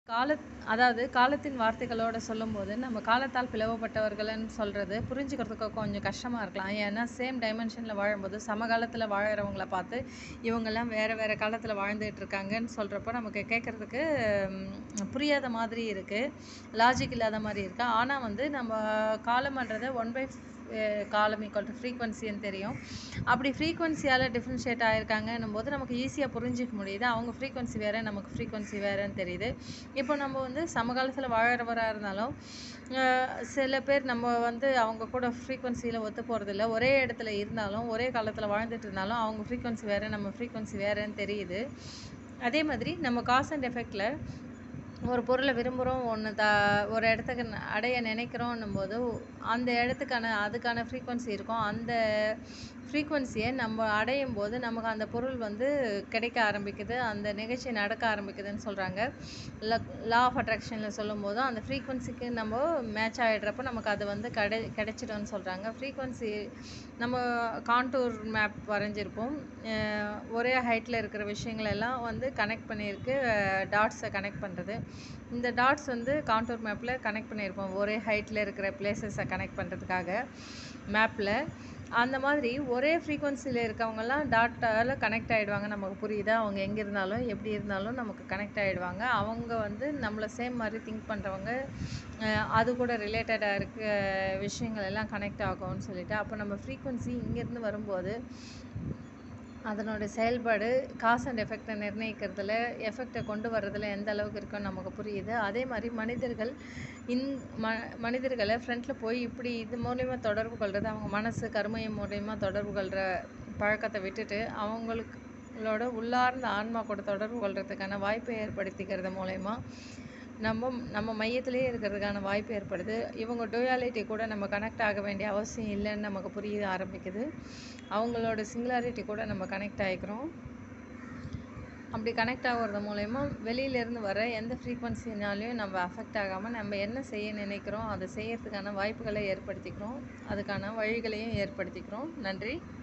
கால அதாவது காலத்தின் வார்த்தைகளோட சொல்லும்போது நம்ம காலத்தால் பிளவுபட்டவர்கள்னு சொல்கிறது புரிஞ்சுக்கிறதுக்கு கொஞ்சம் கஷ்டமாக இருக்கலாம் ஏன்னா சேம் டைமென்ஷனில் வாழும்போது சமகாலத்தில் வாழறவங்கள பார்த்து இவங்கெல்லாம் வேறு வேறு காலத்தில் வாழ்ந்துட்டு இருக்காங்கன்னு சொல்கிறப்போ நமக்கு கேட்குறதுக்கு புரியாத மாதிரி இருக்குது லாஜிக் இல்லாத மாதிரி இருக்குது ஆனால் வந்து நம்ம காலம்ன்றதை ஒன் பை காலம் ஈக்குவல் டு ஃப்ரீக்வன்சின்னு தெரியும் அப்படி ஃப்ரீக்வன்சியால் டிஃப்ரென்ஷியேட் ஆகிருக்காங்கன்னும் போது நமக்கு ஈஸியாக புரிஞ்சிக்க முடியுது அவங்க ஃப்ரீக்வன்சி வேறு நமக்கு ஃப்ரீக்வன்சி வேறுன்னு தெரியுது இப்போ நம்ம வந்து சமகாலத்தில் வாழறவராக இருந்தாலும் அஹ் சில பேர் நம்ம வந்து அவங்க கூட ஃப்ரீக்வன்சியில் ஒத்து போகிறதில்ல ஒரே இடத்துல இருந்தாலும் ஒரே காலத்தில் வாழ்ந்துட்டு இருந்தாலும் அவங்க ஃப்ரீக்வன்சி வேறு நம்ம ஃப்ரீக்வன்சி வேறுன்னு தெரியுது அதே மாதிரி நம்ம காஸ் அண்ட் எஃபெக்டில் ஒரு பொருளை விரும்புகிறோம் ஒன்று த ஒரு இடத்துக்கு ந- அடைய நினைக்கிறோன்னும் போது அந்த இடத்துக்கான அதுக்கான ஃப்ரீக்வன்சி இருக்கும் அந்த ஃப்ரீக்வன்சியை நம்ம அடையும் போது நமக்கு அந்த பொருள் வந்து கிடைக்க ஆரம்பிக்குது அந்த நிகழ்ச்சி நடக்க ஆரம்பிக்குதுன்னு சொல்கிறாங்க லா ஆஃப் அட்ராக்ஷனில் சொல்லும்போது அந்த ஃப்ரீக்வன்சிக்கு நம்ம மேட்ச் ஆகிடுறப்ப நமக்கு அது வந்து கிடை கிடைச்சிடும்னு சொல்கிறாங்க ஃப்ரீக்வன்சி நம்ம கான்டூர் மேப் வரைஞ்சிருப்போம் அஹ் ஒரே ஹைட்டில் இருக்கிற விஷயங்கள் எல்லாம் வந்து கனெக்ட் பண்ணியிருக்கு டாட்ஸை கனெக்ட் பண்ணுறது இந்த டாட்ஸ் வந்து கான்டூர் மேப்பில் கனெக்ட் பண்ணியிருப்போம் ஒரே ஹைட்டில் இருக்கிற பிளேசஸை கனெக்ட் பண்ணுறதுக்காக மேப்பில் அந்த மாதிரி ஒரே ஃப்ரீக்வன்சியில் இருக்கவங்கெல்லாம் டாட்டால் கனெக்ட் ஆகிடுவாங்க நமக்கு புரியுதா அவங்க எங்கே இருந்தாலும் எப்படி இருந்தாலும் நமக்கு கனெக்ட் ஆகிடுவாங்க அவங்க வந்து நம்மளை சேம் மாதிரி திங்க் பண்ணுறவங்க அது கூட ரிலேட்டடாக இருக்க விஷயங்கள் எல்லாம் கனெக்ட் ஆகும்னு சொல்லிட்டு அப்போ நம்ம ஃப்ரீக்வன்சி இங்கேருந்து வரும்போது அதனோட செயல்பாடு காஸ் அண்ட் எஃபெக்டை நிர்ணயிக்கிறதுல எஃபெக்டை கொண்டு வர்றதுல எந்த அளவுக்கு இருக்குன்னு நமக்கு புரியுது அதே மாதிரி மனிதர்கள் இன் ம மனிதர்களை ஃப்ரண்ட்டில் போய் இப்படி இது மூலயமா தொடர்பு கொள்கிறது அவங்க மனசு கருமையம் மூலயமா தொடர்பு கொள்கிற பழக்கத்தை விட்டுட்டு அவங்களுக்களோட உள்ளார்ந்த ஆன்மா கூட தொடர்பு கொள்கிறதுக்கான வாய்ப்பை ஏற்படுத்திக்கிறது மூலயமா நம்ம நம்ம மையத்திலே இருக்கிறதுக்கான வாய்ப்பு ஏற்படுது இவங்க டூயாலிட்டி கூட நம்ம கனெக்ட் ஆக வேண்டிய அவசியம் இல்லைன்னு நமக்கு புரிய ஆரம்பிக்குது அவங்களோட சிங்குலாரிட்டி கூட நம்ம கனெக்ட் ஆகிக்கிறோம் அப்படி கனெக்ட் ஆகுறது மூலயமா வெளியிலேருந்து வர எந்த ஃப்ரீக்வன்சினாலையும் நம்ம அஃபெக்ட் ஆகாமல் நம்ம என்ன செய்ய நினைக்கிறோம் அதை செய்யறதுக்கான வாய்ப்புகளை ஏற்படுத்திக்கிறோம் அதுக்கான வழிகளையும் ஏற்படுத்திக்கிறோம் நன்றி